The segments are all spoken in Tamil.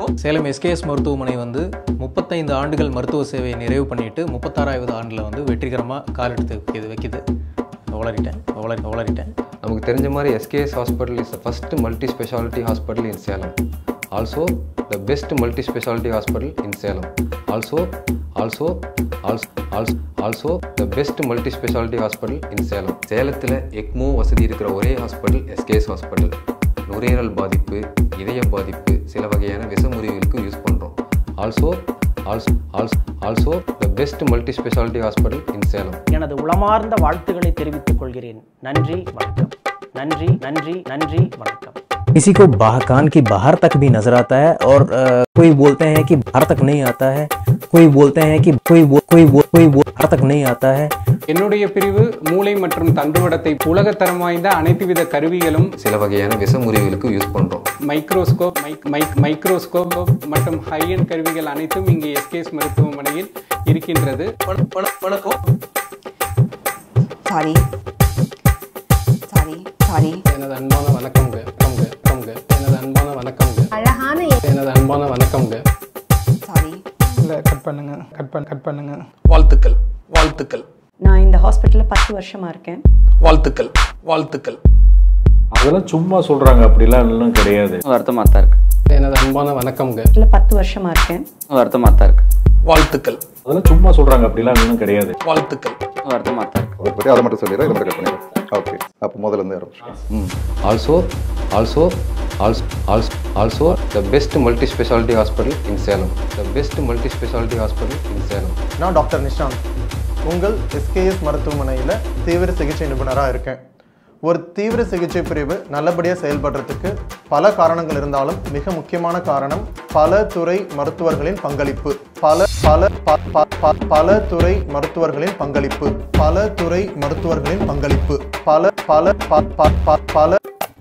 சேலம் எஸ்கேஎஸ் மருத்துவமனை வந்து முப்பத்தைந்து ஆண்டுகள் மருத்துவ சேவையை நிறைவு பண்ணிட்டு முப்பத்தாறாவது ஆண்டில் வந்து வெற்றிகரமாக காலெடுத்து வைக்கிது வைக்கிது வளரிட்டேன் வளரி வளரிட்டேன் நமக்கு தெரிஞ்ச மாதிரி SKS hospital is the first multi specialty hospital in Salem also the best multi specialty hospital in Salem also also also also also the best multi specialty hospital in Salem சேலத்தில் எக்மோ வசதி இருக்கிற ஒரே ஹாஸ்பிட்டல் எஸ்கேஎஸ் ஹாஸ்பிட்டல் நுரையீரல் பாதிப்பு இதய பாதிப்பு சில வகையான விஷமுறிவுகளுக்கு யூஸ் பண்ணுறோம் also also also also the best multi specialty hospital in Salem எனது உளமார்ந்த வாழ்த்துக்களை தெரிவித்துக் கொள்கிறேன் நன்றி வணக்கம் நன்றி நன்றி நன்றி வணக்கம் किसी को बाहर कान की बाहर तक भी नजर आता है और अ, कोई बोलते हैं कि बाहर तक नहीं आता है कोई बोलते हैं कि कोई बो, कोई बो, कोई बो, बाहर तक नहीं आता है என்னுடைய பிரிவு மூளை மற்றும் தண்டுவடத்தை உலகத்தரம் வாய்ந்த அனைத்து வித கருவிகளும் சில வகையான விஷமுறிவுகளுக்கு யூஸ் பண்ணுறோம் மைக்ரோஸ்கோப் மைக் மைக் மைக்ரோஸ்கோப் மற்றும் ஹை அண்ட் கருவிகள் அனைத்தும் இங்கே எஸ்கேஎஸ் மருத்துவமனையில் இருக்கின்றது சாரி சாரி சாரி எனது அன்பான வணக்கம்ங்க வணக்கம்ங்க வணக்கம்ங்க எனது அன்பான வணக்கம்ங்க அழகான எனது அன்பான வணக்கம்ங்க சாரி இல்லை கட் பண்ணுங்க கட் பண்ண கட் பண்ணுங்க வாழ்த்துக்கள் வாழ்த்துக்கள் நான் இந்த ஹாஸ்பிட்டலில் பத்து வருஷமாக இருக்கேன் வாழ்த்துக்கள் வாழ்த்துக்கள் அதெல்லாம் சும்மா சொல்றாங்க அப்படிலாம் ஒன்றும் கிடையாது வருத்தமாக தான் இருக்கு எனது அன்பான வணக்கம்ங்க இல்லை பத்து வருஷமாக இருக்கேன் வருத்தமாக தான் இருக்கு வாழ்த்துக்கள் அதெல்லாம் சும்மா சொல்றாங்க அப்படிலாம் ஒன்றும் கிடையாது வாழ்த்துக்கள் வருத்தமாக தான் இருக்கு அதை பற்றி அதை மட்டும் சொல்லிடுறேன் இதை மட்டும் கட் பண்ணிடுறேன் ஓகே அப்போ முதல்ல இருந்து ஆரம்பிச்சிடும் also also also also also the best multi specialty hospital in Salem the best multi specialty hospital in Salem நான் டாக்டர் நிஷாந்த் உங்கள் எஸ்கேஎஸ் மருத்துவமனையில் தீவிர சிகிச்சை நிபுணராக இருக்கேன் ஒரு தீவிர சிகிச்சை பிரிவு நல்லபடியாக செயல்படுறதுக்கு பல காரணங்கள் இருந்தாலும் மிக முக்கியமான காரணம் பல துறை மருத்துவர்களின் பங்களிப்பு பல பல ப- ப- ப- பல துறை மருத்துவர்களின் பங்களிப்பு பல துறை மருத்துவர்களின் பங்களிப்பு பல பல ப- ப- ப- பல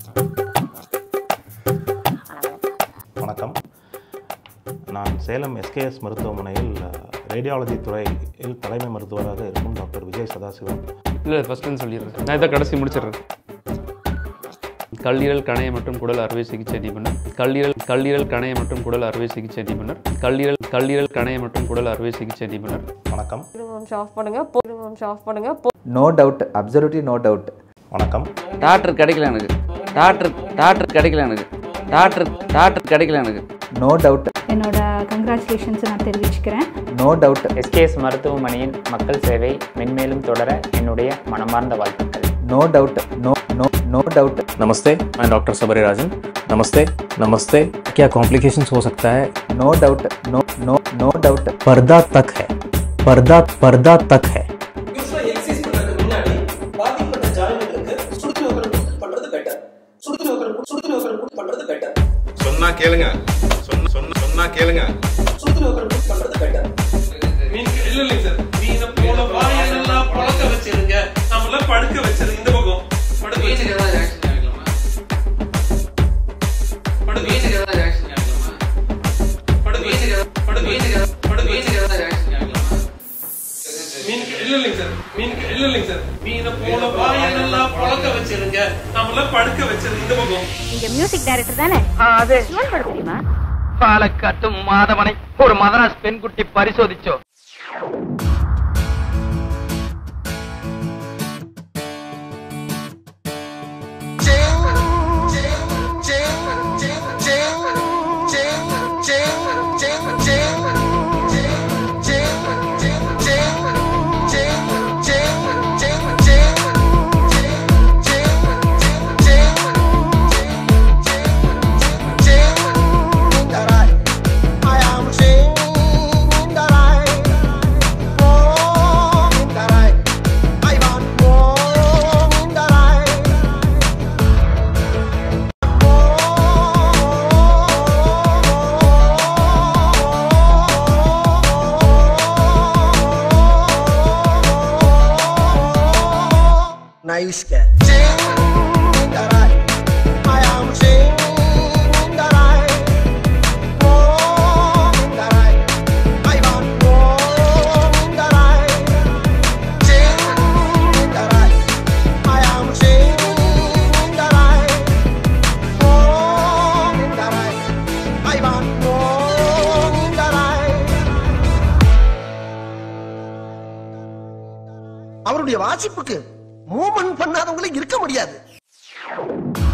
வணக்கம் நான் சேலம் எஸ்கேஎஸ் மருத்துவமனையில் ரேடியாலஜி துறையில் தலைமை மருத்துவராக இருக்கும் டாக்டர் விஜய் சதாசிவம் இல்லை ஃபஸ்ட்டுன்னு சொல்லிடுறேன் நான் இதை கடைசி முடிச்சிடுறேன் கல்லீரல் கணைய மற்றும் குடல் அறுவை சிகிச்சை நிபுணர் கல்லீரல் கல்லீரல் கணைய மற்றும் குடல் அறுவை சிகிச்சை நிபுணர் கல்லீரல் கல்லீரல் கணைய மற்றும் குடல் அறுவை சிகிச்சை நிபுணர் வணக்கம் ஆஃப் பண்ணுங்க ஆஃப் பண்ணுங்க no doubt absolutely no doubt வணக்கம் டாக்டர் கிடைக்கல எனக்கு டாக்டர் டாக்டர் கிடைக்கல எனக்கு டாக்டர் டாக்டர் கிடைக்கல எனக்கு நோ டவுட் என்னோட கங்க்ராச்சுலேஷன்ஸ் நான் தெரிவிச்சுக்கிறேன் நோ டவுட் எஸ்கேஎஸ் மருத்துவமனையின் மக்கள் சேவை மென்மேலும் தொடர என்னுடைய மனமார்ந்த வாழ்த்துக்கள் no doubt no no no doubt नमस्ते मैं डॉक्टर सबरी राजन नमस्ते नमस्ते क्या कॉम्प्लिकेशंस हो सकता है no doubt no no no doubt पर्दा तक है पर्दा पर्दा तक है சொன்னா கேளுங்க சொன்ன சொன்ன சொன்னா கேளுங்க இங்க மியூசிக் டைரக்டர் தானே அது சிவன் படம் தெரியுமா பாலக்காட்டு மாதவனை ஒரு மதராஸ் பெண்குட்டி பரிசோதிச்சோ I want more. இவருடைய வாசிப்புக்கு மூவ்மெண்ட் பண்ணாதவங்களே இருக்க முடியாது